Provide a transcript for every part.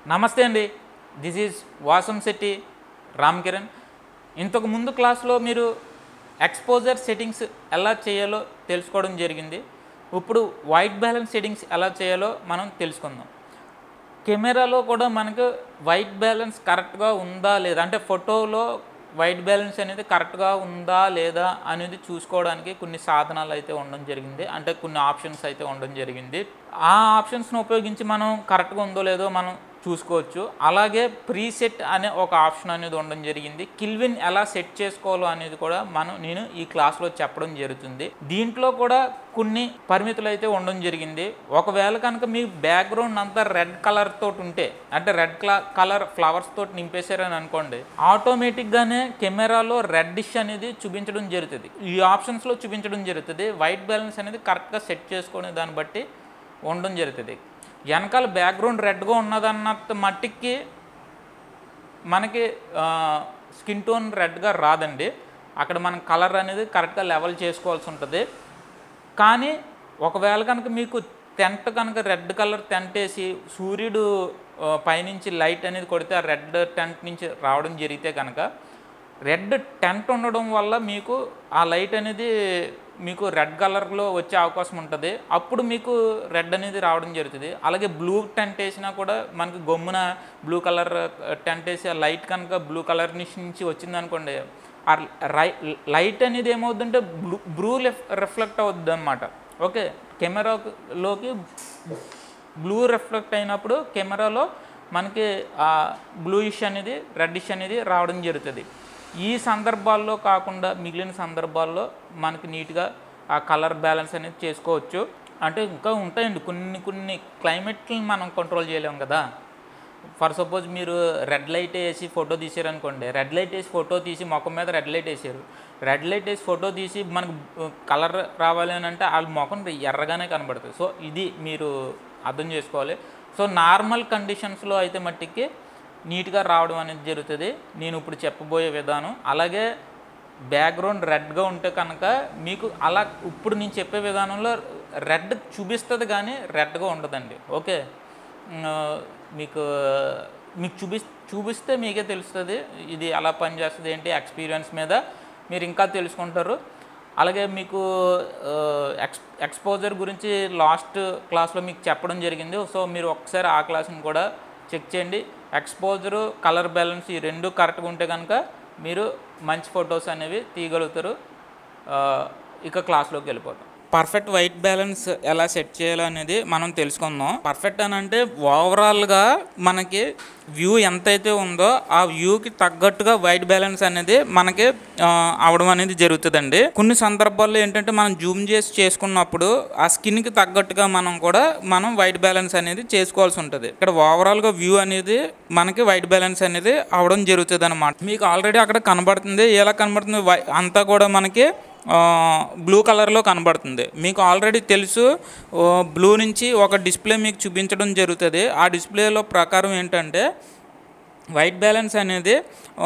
నమస్తే అండి this is Vasam Setty Ram Kiran ఇంతకు ముందు క్లాస్లో మీరు ఎక్స్పోజర్ సెట్టింగ్స్ ఎలా చేయాలో తెలుసుకోవడం జరిగింది ఇప్పుడు వైట్ బ్యాలెన్స్ సెట్టింగ్స్ ఎలా చేయాలో మనం తెలుసుకుందాం కెమెరాలో కూడా మనకు వైట్ బ్యాలెన్స్ కరెక్ట్గా ఉందా లేదా అంటే ఫోటోలో వైట్ బ్యాలెన్స్ అనేది కరెక్ట్గా ఉందా లేదా అనేది చూసుకోవడానికి కొన్ని సాధనాలు అయితే ఉండడం జరిగింది అంటే కొన్ని ఆప్షన్స్ అయితే ఉండడం జరిగింది ఆ ఆప్షన్స్ని ఉపయోగించి మనం కరెక్ట్గా ఉందో లేదో మనం చూసుకోవచ్చు అలాగే ప్రీసెట్ అనే ఒక ఆప్షన్ అనేది ఉండడం జరిగింది కిల్విన్ ఎలా సెట్ చేసుకోవాలో అనేది కూడా మనం నేను ఈ క్లాస్లో చెప్పడం జరుగుతుంది దీంట్లో కూడా కొన్ని పరిమితులు అయితే ఉండడం జరిగింది ఒకవేళ కనుక మీ బ్యాక్గ్రౌండ్ అంతా రెడ్ కలర్ తోటి ఉంటే అంటే రెడ్ కలర్ ఫ్లవర్స్ తోటి నింపేశారని అనుకోండి ఆటోమేటిక్గానే కెమెరాలో రెడ్డిష్ అనేది చూపించడం జరుగుతుంది ఈ ఆప్షన్స్లో చూపించడం జరుగుతుంది వైట్ బ్యాలెన్స్ అనేది కరెక్ట్గా సెట్ చేసుకునే దాన్ని బట్టి ఉండడం జరుగుతుంది వెనకాల బ్యాక్గ్రౌండ్ రెడ్గా ఉన్నదన్నంత మట్టికి మనకి స్కిన్ టోన్ రెడ్గా రాదండి అక్కడ మనం కలర్ అనేది కరెక్ట్గా లెవెల్ చేసుకోవాల్సి ఉంటుంది కానీ ఒకవేళ కనుక మీకు టెంట్ కనుక రెడ్ కలర్ టెంట్ వేసి సూర్యుడు ఆ, పైనుంచి లైట్ అనేది కొడితే ఆ రెడ్ టెంట్ నుంచి రావడం జరిగితే కనుక రెడ్ టెంట్ ఉండడం వల్ల మీకు ఆ లైట్ అనేది మీకు రెడ్ కలర్లో వచ్చే అవకాశం ఉంటుంది అప్పుడు మీకు రెడ్ అనేది రావడం జరుగుతుంది అలాగే బ్లూ టెంట్ వేసినా కూడా మనకి గమ్మున బ్లూ కలర్ టెంట్ వేసి ఆ లైట్ కనుక బ్లూ కలర్ నుంచి వచ్చింది అనుకోండి ఆ రై లైట్ అనేది ఏమవుతుందంటే బ్లూ బ్లూ రిఫ్లెక్ట్ అవుద్ది అనమాట ఓకే కెమెరాలోకి బ్లూ రిఫ్లెక్ట్ అయినప్పుడు కెమెరాలో మనకి ఆ బ్లూయిష్ అనేది రెడ్డిష్ అనేది రావడం జరుగుతుంది ఈ సందర్భాల్లో కాకుండా మిగిలిన సందర్భాల్లో మనకి నీట్గా ఆ కలర్ బ్యాలెన్స్ అనేది చేసుకోవచ్చు అంటే ఇంకా ఉంటాయండి కొన్ని కొన్ని క్లైమేట్ని మనం కంట్రోల్ చేయలేం కదా ఫర్ సపోజ్ మీరు రెడ్ లైట్ వేసి ఫోటో తీసారనుకోండి రెడ్ లైట్ వేసి ఫోటో తీసి ముఖం మీద రెడ్ లైట్ వేసారు రెడ్ లైట్ వేసి ఫోటో తీసి మనకు కలర్ రావాలి అని అంటే వాళ్ళ ముఖం ఎర్రగానే కనబడుతుంది సో ఇది మీరు అర్థం చేసుకోవాలి సో నార్మల్ కండిషన్స్లో అయితే మట్టికి నీట్గా రావడం అనేది జరుగుతుంది నేను ఇప్పుడు చెప్పబోయే విధానం అలాగే బ్యాక్గ్రౌండ్ రెడ్గా ఉంటే కనుక మీకు అలా ఇప్పుడు నేను చెప్పే విధానంలో రెడ్ చూపిస్తుంది కానీ రెడ్గా ఉండదండి ఓకే ఆ, మీకు మీకు చూపి చూపిస్తే మీకే తెలుస్తుంది ఇది ఎలా పనిచేస్తుంది ఏంటి ఎక్స్పీరియన్స్ మీద మీరు ఇంకా తెలుసుకుంటారు అలాగే మీకు ఆ, ఎక్స్ ఎక్స్పోజర్ గురించి లాస్ట్ క్లాస్లో మీకు చెప్పడం జరిగింది సో మీరు ఒకసారి ఆ క్లాస్ని కూడా చెక్ చేయండి ఎక్స్పోజరు కలర్ బ్యాలెన్స్ ఈ రెండు కరెక్ట్గా ఉంటే కనుక మీరు మంచి ఫొటోస్ అనేవి తీయగలుగుతారు ఆ, ఇక క్లాస్లోకి వెళ్ళిపోతాం పర్ఫెక్ట్ వైట్ బ్యాలెన్స్ ఎలా సెట్ చేయాలో అనేది మనం తెలుసుకుందాం పర్ఫెక్ట్ అని అంటే ఓవరాల్గా మనకి వ్యూ ఎంతైతే ఉందో ఆ వ్యూకి తగ్గట్టుగా వైట్ బ్యాలెన్స్ అనేది మనకి ఆ, అవడం అనేది జరుగుతుందండి కొన్ని సందర్భాల్లో ఏంటంటే మనం జూమ్ చేసి చేసుకున్నప్పుడు ఆ స్కిన్కి తగ్గట్టుగా మనం కూడా మనం వైట్ బ్యాలెన్స్ అనేది చేసుకోవాల్సి ఉంటుంది ఇక్కడ ఓవరాల్గా వ్యూ అనేది మనకి వైట్ బ్యాలెన్స్ అనేది అవడం జరుగుతుంది అనమాట మీకు ఆల్రెడీ అక్కడ కనబడుతుంది ఎలా కనబడుతుంది వై- అంతా కూడా మనకి బ్లూ కలర్లో కనబడుతుంది మీకు ఆల్రెడీ తెలుసు ఓ, బ్లూ నుంచి ఒక డిస్ప్లే మీకు చూపించడం జరుగుతుంది ఆ డిస్ప్లేలో ప్రకారం ఏంటంటే వైట్ బ్యాలెన్స్ అనేది ఆ,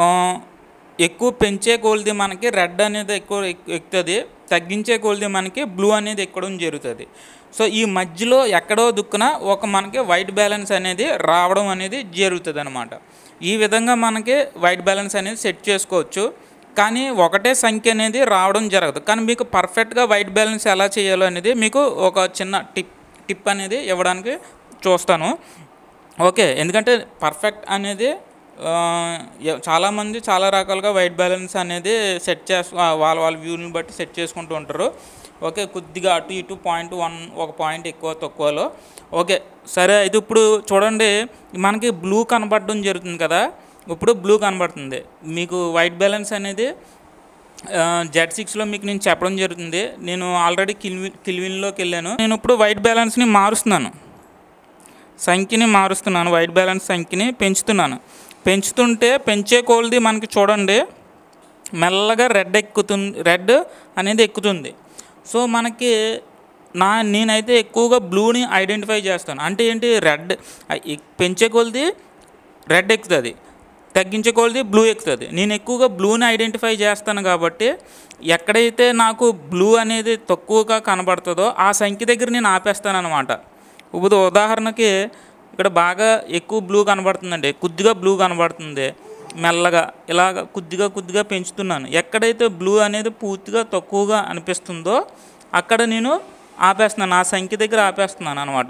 ఎక్కువ పెంచే కొలది మనకి రెడ్ అనేది ఎక్కువ ఎక్- ఎక్కుతుంది తగ్గించే కొలది మనకి బ్లూ అనేది ఎక్కడం జరుగుతుంది సో ఈ మధ్యలో ఎక్కడో దుక్కున ఒక మనకి వైట్ బ్యాలెన్స్ అనేది రావడం అనేది జరుగుతుంది అనమాట ఈ విధంగా మనకి వైట్ బ్యాలెన్స్ అనేది సెట్ చేసుకోవచ్చు కానీ ఒకటే సంఖ్య అనేది రావడం జరగదు కానీ మీకు పర్ఫెక్ట్గా వైట్ బ్యాలెన్స్ ఎలా చేయాలో అనేది మీకు ఒక చిన్న టిప్ టిప్ అనేది ఇవ్వడానికి చూస్తాను ఓకే ఎందుకంటే పర్ఫెక్ట్ అనేది ఆ, ఎ- చాలామంది చాలా రకాలుగా వైట్ బ్యాలెన్స్ అనేది సెట్ చేసు ఆ, వాళ్ళ వాళ్ళ వ్యూని బట్టి సెట్ చేసుకుంటూ ఉంటారు ఓకే కొద్దిగా అటు ఇటు పాయింట్ వన్ ఒక పాయింట్ ఎక్కువ తక్కువలో ఓకే సరే అయితే ఇప్పుడు చూడండి మనకి బ్లూ కనబడడం జరుగుతుంది కదా ఇప్పుడు బ్లూ కనబడుతుంది మీకు వైట్ బ్యాలెన్స్ అనేది జెడ్ సిక్స్లో మీకు నేను చెప్పడం జరుగుతుంది నేను ఆల్రెడీ కిల్విన్ కిల్విన్లోకి వెళ్ళాను నేను ఇప్పుడు వైట్ బ్యాలెన్స్ని మారుస్తున్నాను సంఖ్యని మారుస్తున్నాను వైట్ బ్యాలెన్స్ సంఖ్యని పెంచుతున్నాను పెంచుతుంటే పెంచే కోల్ది మనకి చూడండి మెల్లగా రెడ్ ఎక్కుతుంది రెడ్ అనేది ఎక్కుతుంది సో మనకి నా నేనైతే ఎక్కువగా బ్లూని ఐడెంటిఫై చేస్తాను అంటే ఏంటి రెడ్ పెంచే కొలది రెడ్ ఎక్కుతుంది తగ్గించే కొలది బ్లూ ఎక్కుతుంది నేను ఎక్కువగా బ్లూని ఐడెంటిఫై చేస్తాను కాబట్టి ఎక్కడైతే నాకు బ్లూ అనేది తక్కువగా కనబడుతుందో ఆ సంఖ్య దగ్గర నేను ఆపేస్తాను అనమాట ఇప్పుడు ఉదాహరణకి ఇక్కడ బాగా ఎక్కువ బ్లూ కనబడుతుందండి కొద్దిగా బ్లూ కనబడుతుంది మెల్లగా ఇలాగ కొద్దిగా కొద్దిగా పెంచుతున్నాను ఎక్కడైతే బ్లూ అనేది పూర్తిగా తక్కువగా అనిపిస్తుందో అక్కడ నేను ఆపేస్తున్నాను ఆ సంఖ్య దగ్గర ఆపేస్తున్నాను అనమాట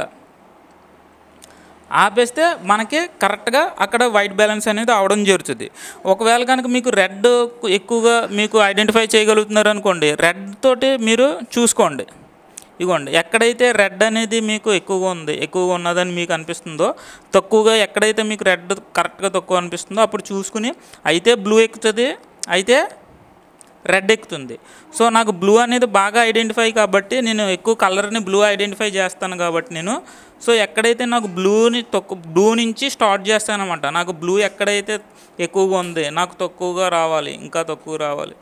ఆపేస్తే మనకి కరెక్ట్గా అక్కడ వైట్ బ్యాలెన్స్ అనేది అవడం జరుగుతుంది ఒకవేళ కనుక మీకు రెడ్ ఎక్కువగా మీకు ఐడెంటిఫై చేయగలుగుతున్నారు అనుకోండి రెడ్ తోటి మీరు చూసుకోండి ఇగోండి ఎక్కడైతే రెడ్ అనేది మీకు ఎక్కువగా ఉంది ఎక్కువగా ఉన్నదని మీకు అనిపిస్తుందో తక్కువగా ఎక్కడైతే మీకు రెడ్ కరెక్ట్గా తక్కువ అనిపిస్తుందో అప్పుడు చూసుకుని అయితే బ్లూ ఎక్కుతుంది అయితే రెడ్ ఎక్కుతుంది సో నాకు బ్లూ అనేది బాగా ఐడెంటిఫై కాబట్టి నేను ఎక్కువ కలర్ని బ్లూ ఐడెంటిఫై చేస్తాను కాబట్టి నేను సో ఎక్కడైతే నాకు బ్లూని తక్కువ బ్లూ నుంచి స్టార్ట్ చేస్తాను అనమాట నాకు బ్లూ ఎక్కడైతే ఎక్కువగా ఉంది నాకు తక్కువగా రావాలి ఇంకా తక్కువ రావాలి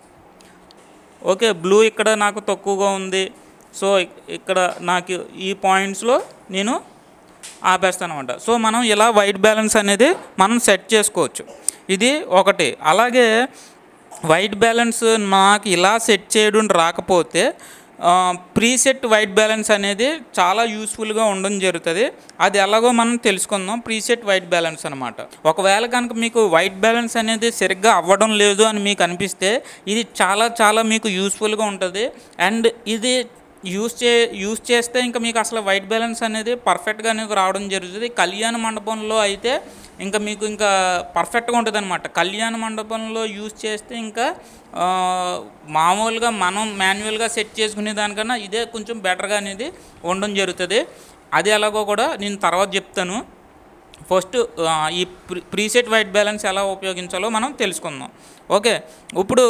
ఓకే బ్లూ ఇక్కడ నాకు తక్కువగా ఉంది సో ఇక్- ఇక్కడ నాకు ఈ పాయింట్స్లో నేను ఆపేస్తాను అనమాట సో మనం ఇలా వైట్ బ్యాలెన్స్ అనేది మనం సెట్ చేసుకోవచ్చు ఇది ఒకటి అలాగే వైట్ బ్యాలెన్స్ నాకు ఇలా సెట్ చేయడం రాకపోతే ప్రీసెట్ వైట్ బ్యాలెన్స్ అనేది చాలా యూస్ఫుల్గా ఉండడం జరుగుతుంది అది ఎలాగో మనం తెలుసుకుందాం ప్రీసెట్ వైట్ బ్యాలెన్స్ అనమాట ఒకవేళ కనుక మీకు వైట్ బ్యాలెన్స్ అనేది సరిగ్గా అవ్వడం లేదు అని మీకు అనిపిస్తే ఇది చాలా చాలా మీకు యూస్ఫుల్గా ఉంటుంది అండ్ ఇది యూస్ చే యూస్ చేస్తే ఇంకా మీకు అసలు వైట్ బ్యాలెన్స్ అనేది పర్ఫెక్ట్గా మీకు రావడం జరుగుతుంది కళ్యాణ మండపంలో అయితే ఇంకా మీకు ఇంకా పర్ఫెక్ట్గా ఉంటుంది అనమాట కళ్యాణ మండపంలో యూస్ చేస్తే ఇంకా ఆ, మామూలుగా మనం మాన్యువల్గా సెట్ చేసుకునే దానికన్నా ఇదే కొంచెం బెటర్గా అనేది ఉండడం జరుగుతుంది అది ఎలాగో కూడా నేను తర్వాత చెప్తాను ఫస్ట్ ఆ, ఈ ప్రీ ప్రీసెట్ వైట్ బ్యాలెన్స్ ఎలా ఉపయోగించాలో మనం తెలుసుకుందాం ఓకే ఇప్పుడు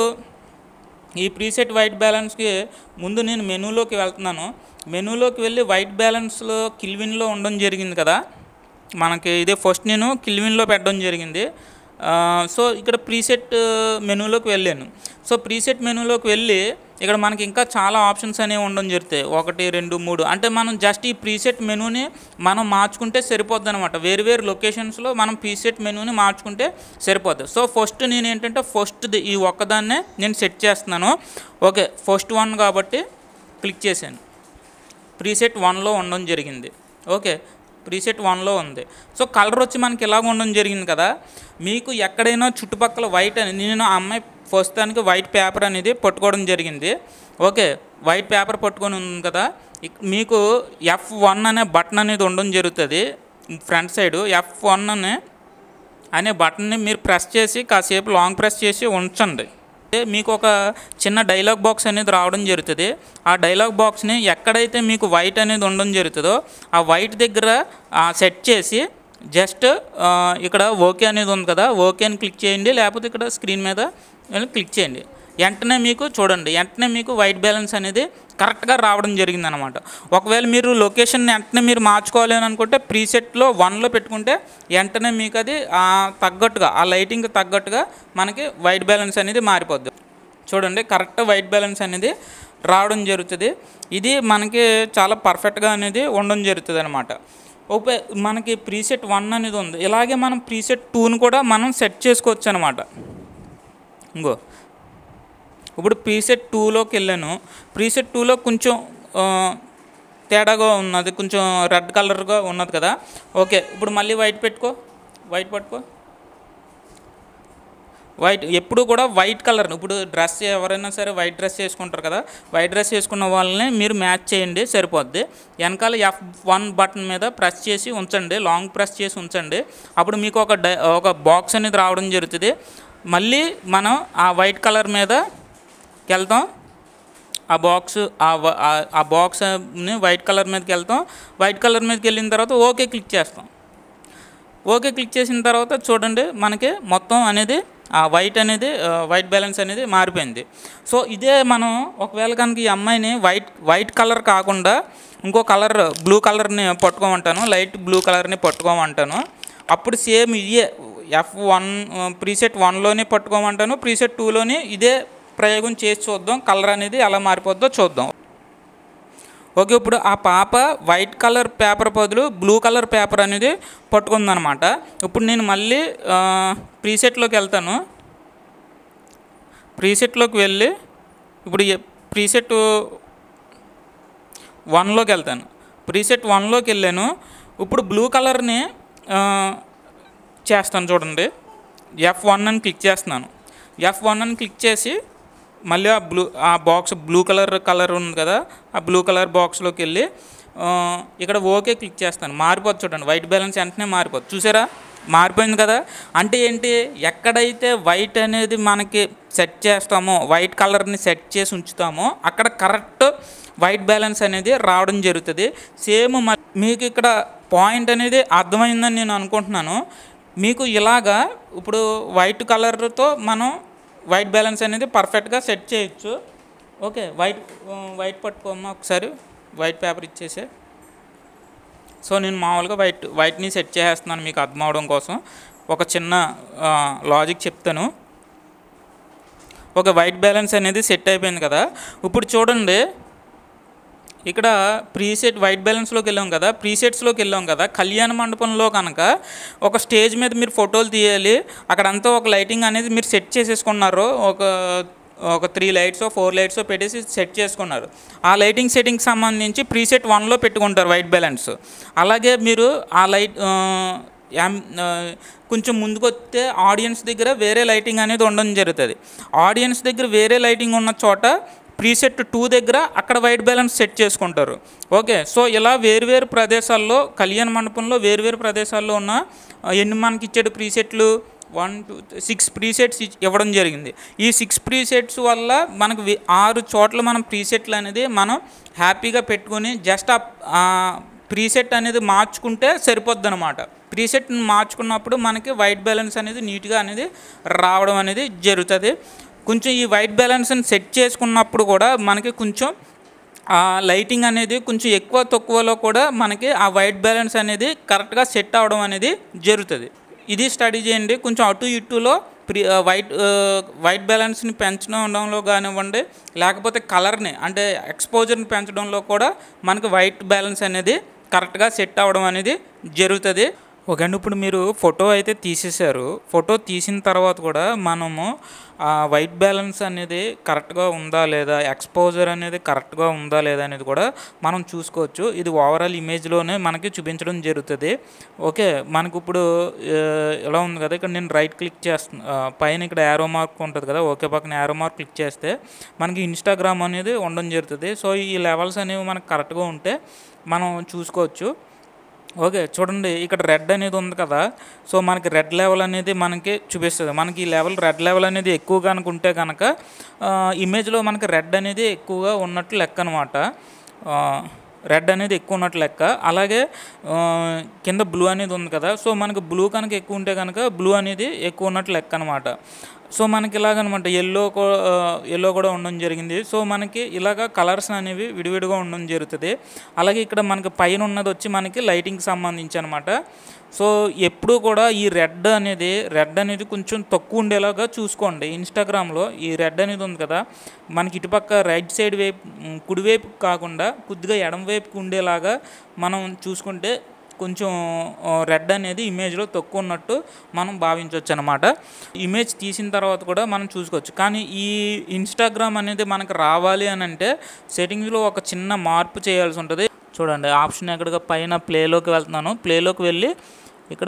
ఈ ప్రీసెట్ వైట్ బ్యాలెన్స్కి ముందు నేను మెనూలోకి వెళ్తున్నాను మెనూలోకి వెళ్ళి వైట్ బ్యాలెన్స్లో కిల్విన్లో ఉండడం జరిగింది కదా మనకి ఇదే ఫస్ట్ నేను కిల్విన్లో పెట్టడం జరిగింది ఆ, సో ఇక్కడ ప్రీసెట్ మెనూలోకి వెళ్ళాను సో ప్రీసెట్ మెనూలోకి వెళ్ళి ఇక్కడ మనకి ఇంకా చాలా ఆప్షన్స్ అనేవి ఉండడం జరుగుతాయి ఒకటి రెండు మూడు అంటే మనం జస్ట్ ఈ ప్రీసెట్ మెనూని మనం మార్చుకుంటే సరిపోద్ది అనమాట వేరు వేరు లొకేషన్స్లో మనం ప్రీసెట్ మెనూని మార్చుకుంటే సరిపోద్ది సో ఫస్ట్ నేను ఏంటంటే ఫస్ట్ ఈ ఒక్కదాన్నే నేను సెట్ చేస్తున్నాను ఓకే ఫస్ట్ వన్ కాబట్టి క్లిక్ చేశాను ప్రీసెట్ వన్లో ఉండడం జరిగింది ఓకే ప్రీసెట్ వన్లో ఉంది సో కలర్ వచ్చి మనకి ఇలాగ ఉండడం జరిగింది కదా మీకు ఎక్కడైనా చుట్టుపక్కల వైట్ అని నేను ఆ అమ్మాయి ప్రస్తుతానికి వైట్ పేపర్ అనేది పట్టుకోవడం జరిగింది ఓకే వైట్ పేపర్ పట్టుకొని ఉంది కదా ఇక్- మీకు ఎఫ్ వన్ అనే బటన్ అనేది ఉండడం జరుగుతుంది ఫ్రంట్ సైడ్ ఎఫ్ వన్ అనే అనే బటన్ని మీరు ప్రెస్ చేసి కాసేపు లాంగ్ ప్రెస్ చేసి ఉంచండి మీకు ఒక చిన్న డైలాగ్ బాక్స్ అనేది రావడం జరుగుతుంది ఆ డైలాగ్ బాక్స్ని ఎక్కడైతే మీకు వైట్ అనేది ఉండడం జరుగుతుందో ఆ వైట్ దగ్గర సెట్ చేసి జస్ట్ ఇక్కడ ఓకే అనేది ఉంది కదా ఓకే అని క్లిక్ చేయండి లేకపోతే ఇక్కడ స్క్రీన్ మీద వెళ్ళి క్లిక్ చేయండి వెంటనే మీకు చూడండి వెంటనే మీకు వైట్ బ్యాలెన్స్ అనేది కరెక్ట్గా రావడం జరిగింది అనమాట ఒకవేళ మీరు లొకేషన్ వెంటనే మీరు మార్చుకోవాలి అని అనుకుంటే ప్రీసెట్లో వన్లో పెట్టుకుంటే వెంటనే మీకు అది ఆ, తగ్గట్టుగా ఆ లైటింగ్ తగ్గట్టుగా మనకి వైట్ బ్యాలెన్స్ అనేది మారిపోద్ది చూడండి కరెక్ట్ వైట్ బ్యాలెన్స్ అనేది రావడం జరుగుతుంది ఇది మనకి చాలా పర్ఫెక్ట్గా అనేది ఉండడం జరుగుతుంది అనమాట ఓపే మనకి ప్రీసెట్ వన్ అనేది ఉంది ఇలాగే మనం ప్రీసెట్ టూని కూడా మనం సెట్ చేసుకోవచ్చు అనమాట ఇంకో ఇప్పుడు ప్రీసెట్ టూలోకి వెళ్ళాను ప్రీసెట్ టూలో కొంచెం ఆ, తేడాగా ఉన్నది కొంచెం రెడ్ కలర్గా ఉన్నది కదా ఓకే ఇప్పుడు మళ్ళీ వైట్ పెట్టుకో వైట్ పట్టుకో వైట్ ఎప్పుడు కూడా వైట్ కలర్ ఇప్పుడు డ్రెస్ ఎవరైనా సరే వైట్ డ్రెస్ చేసుకుంటారు కదా వైట్ డ్రెస్ చేసుకున్న వాళ్ళని మీరు మ్యాచ్ చేయండి సరిపోద్ది వెనకాల ఎఫ్ వన్ బటన్ మీద ప్రెస్ చేసి ఉంచండి లాంగ్ ప్రెస్ చేసి ఉంచండి అప్పుడు మీకు ఒక డై ఒక బాక్స్ అనేది రావడం జరుగుతుంది మళ్ళీ మనం ఆ వైట్ కలర్ మీద వెళ్తాం ఆ బాక్స్ ఆ వ- ఆ- ఆ బాక్స్ని వైట్ కలర్ మీదకి వెళ్తాం వైట్ కలర్ మీదకి వెళ్ళిన తర్వాత ఓకే క్లిక్ చేస్తాం ఓకే క్లిక్ చేసిన తర్వాత చూడండి మనకి మొత్తం అనేది ఆ వైట్ అనేది ఆ, వైట్ బ్యాలెన్స్ అనేది మారిపోయింది సో ఇదే మనం ఒకవేళ కనుక ఈ అమ్మాయిని వైట్ వైట్ కలర్ కాకుండా ఇంకో కలర్ బ్లూ కలర్ని పట్టుకోమంటాను లైట్ బ్లూ కలర్ని పట్టుకోమంటాను అప్పుడు సేమ్ ఇదే ఎఫ్ వన్ ప్రీసెట్ వన్లోనే పట్టుకోమంటాను ప్రీసెట్ టూలోని ఇదే ప్రయోగం చేసి చూద్దాం కలర్ అనేది ఎలా మారిపోద్దో చూద్దాం ఓకే ఇప్పుడు ఆ పాప వైట్ కలర్ పేపర్ బదులు బ్లూ కలర్ పేపర్ అనేది పట్టుకుందనమాట ఇప్పుడు నేను మళ్ళీ ఆ, ప్రీసెట్లోకి వెళ్తాను ప్రీసెట్లోకి వెళ్ళి ఇప్పుడు ఏ- ప్రీసెట్ వన్లోకి వెళ్తాను ప్రీసెట్ వన్లోకి వెళ్ళాను ఇప్పుడు బ్లూ కలర్ని ఆ, చేస్తాను చూడండి ఎఫ్ వన్ అని క్లిక్ చేస్తున్నాను ఎఫ్ వన్ అని క్లిక్ చేసి మళ్ళీ ఆ బ్లూ ఆ బాక్స్ బ్లూ కలర్ కలర్ ఉంది కదా ఆ బ్లూ కలర్ బాక్స్లోకి వెళ్ళి ఆ, ఇక్కడ ఓకే క్లిక్ చేస్తాను మారిపోతుంది చూడండి వైట్ బ్యాలెన్స్ వెంటనే మారిపోతుంది చూసారా మారిపోయింది కదా అంటే ఏంటి ఎక్కడైతే వైట్ అనేది మనకి సెట్ చేస్తామో వైట్ కలర్ని సెట్ చేసి ఉంచుతామో అక్కడ కరెక్ట్ వైట్ బ్యాలెన్స్ అనేది రావడం జరుగుతుంది సేమ్ మీకు ఇక్కడ పాయింట్ అనేది అర్థమైందని నేను అనుకుంటున్నాను మీకు ఇలాగా ఇప్పుడు వైట్ కలర్తో మనం వైట్ బ్యాలెన్స్ అనేది పర్ఫెక్ట్గా సెట్ చేయొచ్చు ఓకే వైట్ వైట్ పట్టుకోమ్మా ఒకసారి వైట్ పేపర్ ఇచ్చేసే సో నేను మామూలుగా వైట్ వైట్ని సెట్ చేసేస్తున్నాను మీకు అర్థం అవడం కోసం ఒక చిన్న లాజిక్ చెప్తాను ఒక వైట్ బ్యాలెన్స్ అనేది సెట్ అయిపోయింది కదా ఇప్పుడు చూడండి ఇక్కడ ప్రీసెట్ వైట్ బ్యాలెన్స్లోకి వెళ్ళాం కదా ప్రీసెట్స్లోకి వెళ్ళాం కదా కళ్యాణ మండపంలో కనుక ఒక స్టేజ్ మీద మీరు ఫోటోలు తీయాలి అక్కడంతా ఒక లైటింగ్ అనేది మీరు సెట్ చేసేసుకున్నారు ఒక ఒక త్రీ లైట్స్ ఫోర్ లైట్స్ పెట్టేసి సెట్ చేసుకున్నారు ఆ లైటింగ్ సెట్టింగ్కి సంబంధించి ప్రీసెట్ వన్లో పెట్టుకుంటారు వైట్ బ్యాలెన్స్ అలాగే మీరు ఆ లైట్ ఆ, యామ్- ఆ, కొంచెం ముందుకు వస్తే ఆడియన్స్ దగ్గర వేరే లైటింగ్ అనేది ఉండడం జరుగుతుంది ఆడియన్స్ దగ్గర వేరే లైటింగ్ ఉన్న చోట ప్రీసెట్ టూ దగ్గర అక్కడ వైట్ బ్యాలెన్స్ సెట్ చేసుకుంటారు ఓకే సో ఇలా వేరువేరు ప్రదేశాల్లో కళ్యాణ మండపంలో వేరువేరు ప్రదేశాల్లో ఉన్న ఆ, ఎన్ని మనకి ఇచ్చాడు ప్రీసెట్లు వన్ టూ సిక్స్ ప్రీసెట్స్ ఇవ్వడం జరిగింది ఈ సిక్స్ ప్రీసెట్స్ వల్ల మనకు వి- ఆరు చోట్ల మనం ప్రీసెట్లు అనేది మనం హ్యాపీగా పెట్టుకొని జస్ట్ ఆ ప్రీసెట్ అనేది మార్చుకుంటే సరిపోద్ది అనమాట ప్రీసెట్ని మార్చుకున్నప్పుడు మనకి వైట్ బ్యాలెన్స్ అనేది నీట్గా అనేది రావడం అనేది జరుగుతుంది కొంచెం ఈ వైట్ బ్యాలెన్స్ని సెట్ చేసుకున్నప్పుడు కూడా మనకి కొంచెం ఆ లైటింగ్ అనేది కొంచెం ఎక్కువ తక్కువలో కూడా మనకి ఆ వైట్ బ్యాలెన్స్ అనేది కరెక్ట్గా సెట్ అవడం అనేది జరుగుతుంది ఇది స్టడీ చేయండి కొంచెం అటు ఇటులో ప్రి వైట్ వైట్ బ్యాలెన్స్ని పెంచడంలో కానివ్వండి లేకపోతే కలర్ని అంటే ఎక్స్పోజర్ని పెంచడంలో కూడా మనకి వైట్ బ్యాలెన్స్ అనేది కరెక్ట్గా సెట్ అవ్వడం అనేది జరుగుతుంది ఓకే అండి ఇప్పుడు మీరు ఫోటో అయితే తీసేశారు ఫోటో తీసిన తర్వాత కూడా మనము ఆ వైట్ బ్యాలెన్స్ అనేది కరెక్ట్గా ఉందా లేదా ఎక్స్పోజర్ అనేది కరెక్ట్గా ఉందా లేదా అనేది కూడా మనం చూసుకోవచ్చు ఇది ఓవరాల్ ఇమేజ్లోనే మనకి చూపించడం జరుగుతుంది ఓకే మనకు ఇప్పుడు ఆ, ఎలా ఉంది కదా ఇక్కడ నేను రైట్ క్లిక్ చేస్తున్నా ఆ, పైన ఇక్కడ యారో మార్క్ ఉంటుంది కదా ఓకే పక్కన యారో మార్క్ క్లిక్ చేస్తే మనకి ఇన్స్టాగ్రామ్ అనేది ఉండడం జరుగుతుంది సో ఈ లెవెల్స్ అనేవి మనకు కరెక్ట్గా ఉంటే మనం చూసుకోవచ్చు ఓకే చూడండి ఇక్కడ రెడ్ అనేది ఉంది కదా సో మనకి రెడ్ లెవెల్ అనేది మనకి చూపిస్తుంది మనకి ఈ లెవెల్ రెడ్ లెవెల్ అనేది ఎక్కువ కనుక ఉంటే కనుక ఇమేజ్లో మనకి రెడ్ అనేది ఎక్కువగా ఉన్నట్లు లెక్క అనమాట రెడ్ అనేది ఎక్కువ ఉన్నట్లు లెక్క అలాగే ఆ, కింద బ్లూ అనేది ఉంది కదా సో మనకి బ్లూ కనుక ఎక్కువ ఉంటే కనుక బ్లూ అనేది ఎక్కువ ఉన్నట్లు లెక్క అనమాట సో మనకి ఇలాగనమాట ఎల్లో ఎల్లో కూడా ఉండడం జరిగింది సో మనకి ఇలాగ కలర్స్ అనేవి విడివిడిగా ఉండడం జరుగుతుంది అలాగే ఇక్కడ మనకి పైన ఉన్నది వచ్చి మనకి లైటింగ్కి సంబంధించి అనమాట సో ఎప్పుడూ కూడా ఈ రెడ్ అనేది రెడ్ అనేది కొంచెం తక్కువ ఉండేలాగా చూసుకోండి ఇన్స్టాగ్రామ్లో ఈ రెడ్ అనేది ఉంది కదా మనకి ఇటుపక్క రైట్ సైడ్ వైపు ఉమ్, కుడివైపు కాకుండా కొద్దిగా ఎడం వైపుకి ఉండేలాగా మనం చూసుకుంటే కొంచెం రెడ్ అనేది ఇమేజ్లో తక్కువ ఉన్నట్టు మనం భావించవచ్చు అనమాట ఇమేజ్ తీసిన తర్వాత కూడా మనం చూసుకోవచ్చు కానీ ఈ ఇన్స్టాగ్రామ్ అనేది మనకు రావాలి అని అంటే సెట్టింగ్స్లో ఒక చిన్న మార్పు చేయాల్సి ఉంటుంది చూడండి ఆప్షన్ ఎక్కడిగా పైన ప్లేలోకి వెళ్తున్నాను ప్లేలోకి వెళ్ళి ఇక్కడ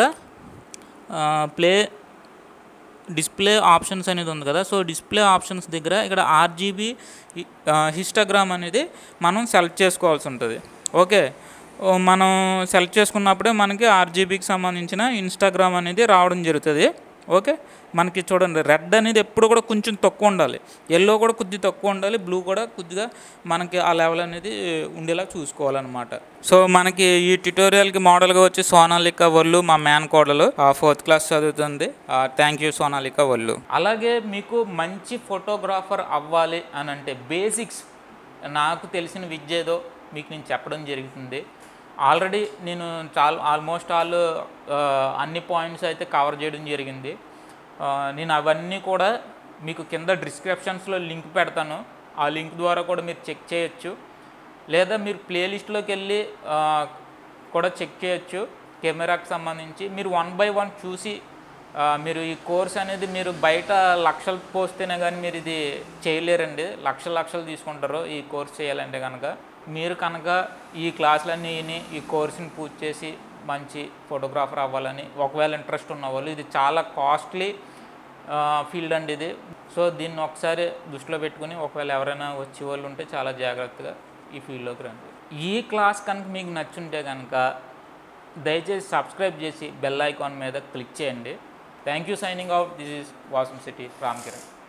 ప్లే డిస్ప్లే ఆప్షన్స్ అనేది ఉంది కదా సో డిస్ప్లే ఆప్షన్స్ దగ్గర ఇక్కడ ఆర్జీబీ హిస్టాగ్రామ్ అనేది మనం సెలెక్ట్ చేసుకోవాల్సి ఉంటుంది ఓకే ఓ మనం సెలెక్ట్ చేసుకున్నప్పుడే మనకి ఆర్జీబీకి సంబంధించిన ఇన్స్టాగ్రామ్ అనేది రావడం జరుగుతుంది ఓకే మనకి చూడండి రెడ్ అనేది ఎప్పుడు కూడా కొంచెం తక్కువ ఉండాలి ఎల్లో కూడా కొద్ది తక్కువ ఉండాలి బ్లూ కూడా కొద్దిగా మనకి ఆ లెవెల్ అనేది ఉండేలా చూసుకోవాలన్నమాట సో మనకి ఈ ట్యుటోరియల్కి మోడల్గా వచ్చి సోనాలిక వల్లు మా మ్యాన్ కోడలు ఫోర్త్ క్లాస్ చదువుతుంది థ్యాంక్ యూ సోనాలిక వల్లు అలాగే మీకు మంచి ఫోటోగ్రాఫర్ అవ్వాలి అని అంటే బేసిక్స్ నాకు తెలిసిన విద్య ఏదో మీకు నేను చెప్పడం జరుగుతుంది ఆల్రెడీ నేను చాలా ఆల్మోస్ట్ ఆల్ అన్ని పాయింట్స్ అయితే కవర్ చేయడం జరిగింది ఆ, నేను అవన్నీ కూడా మీకు కింద డిస్క్రిప్షన్స్లో లింక్ పెడతాను ఆ లింక్ ద్వారా కూడా మీరు చెక్ చేయొచ్చు లేదా మీరు ప్లేలిస్ట్లోకి వెళ్ళి ఆ, కూడా చెక్ చేయొచ్చు కెమెరాకి సంబంధించి మీరు వన్ బై వన్ చూసి ఆ, మీరు ఈ కోర్స్ అనేది మీరు బయట లక్షలు పోస్తేనే కానీ మీరు ఇది చేయలేరండి లక్షలు లక్షలు తీసుకుంటారు ఈ కోర్స్ చేయాలంటే కనుక మీరు కనుక ఈ క్లాసులన్నీ విని ఈ కోర్సుని పూర్తి చేసి మంచి ఫోటోగ్రాఫర్ అవ్వాలని ఒకవేళ ఇంట్రెస్ట్ ఉన్న వాళ్ళు ఇది చాలా కాస్ట్లీ ఫీల్డ్ అండి ఇది సో దీన్ని ఒకసారి దృష్టిలో పెట్టుకుని ఒకవేళ ఎవరైనా వచ్చే వాళ్ళు ఉంటే చాలా జాగ్రత్తగా ఈ ఫీల్డ్లోకి రండి ఈ క్లాస్ కనుక మీకు నచ్చుంటే కనుక దయచేసి సబ్స్క్రైబ్ చేసి బెల్ ఐకాన్ మీద క్లిక్ చేయండి thank you signing out this is Vasam Setty Ram Kiran